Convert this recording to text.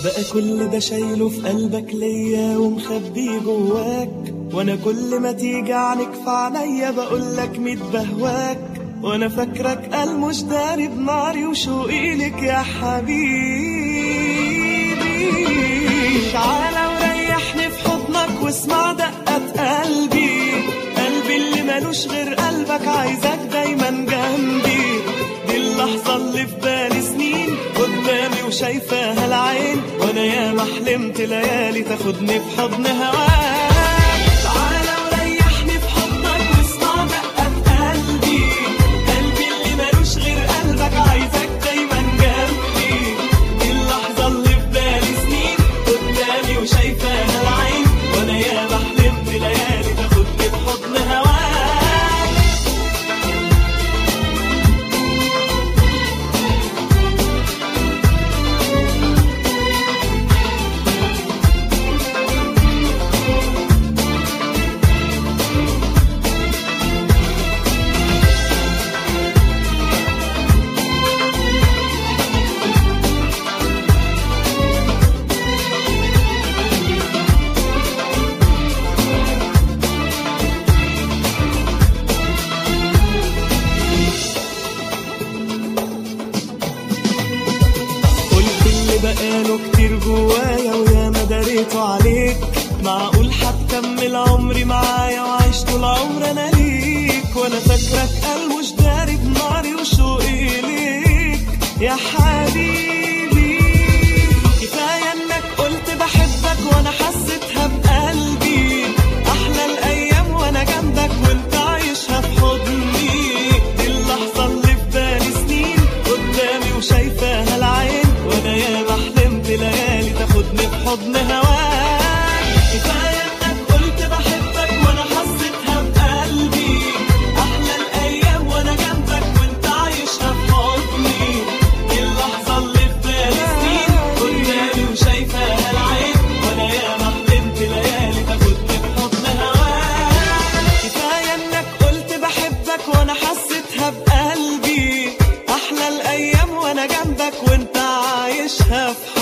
بقى كل ده شايله في قلبك ليا ومخبيه جواك وانا كل ما تيجي عنك في عينيا بقولك ميت بهواك وانا فاكرك قال مش داري بناري وشوقي لك يا حبيبي تعالى وريحني في حضنك واسمع دقات قلبي قلبي اللي ملوش غير قلبك عايزك دايما جنبي دي اللحظة اللي في بالي سنين قدامي وشايفاها العين وانا ياما حلمت ليالي تاخدني في حضن هواك تعالى وريحني في حضنك واسمع دقات قلبي قلبي اللي ملوش غير قلبك عايزك دايما جنبي دي اللحظة اللي في بالي سنين قدامي وشايفاها العين وانا ياما حلمت ليالي تاخدني في حضن هواك قلت اللي بقاله كتير جوايا ويا ما دريته عليك معقول هتكمل عمري معايا وعيش طول عمري انا ليك وانا فاكرك قال مش داري بناري وشوقي ليك يا حبيبي كفايه انك قلت بحبك وانا حسيتها بقلبي احلى الايام وانا جنبك وانت عايشها في حضني دي اللحظه اللي في بالي سنين قدامي وشايفاها العين وانا ياما حلمت ليالي تاخدني في حضن هواك كفايه انك قلت بحبك وانا حسيتها بقلبي احلى الايام وانا جنبك وانت عايشها في حضني دي اللحظه اللي في بالي سنين قدامي وشايفاها العين وانا ياما حلمت ليالي تاخدني في حضن هواك كفايه انك قلت بحبك وانا حسيتها بقلبي احلى الايام وانا جنبك وانت عايشها في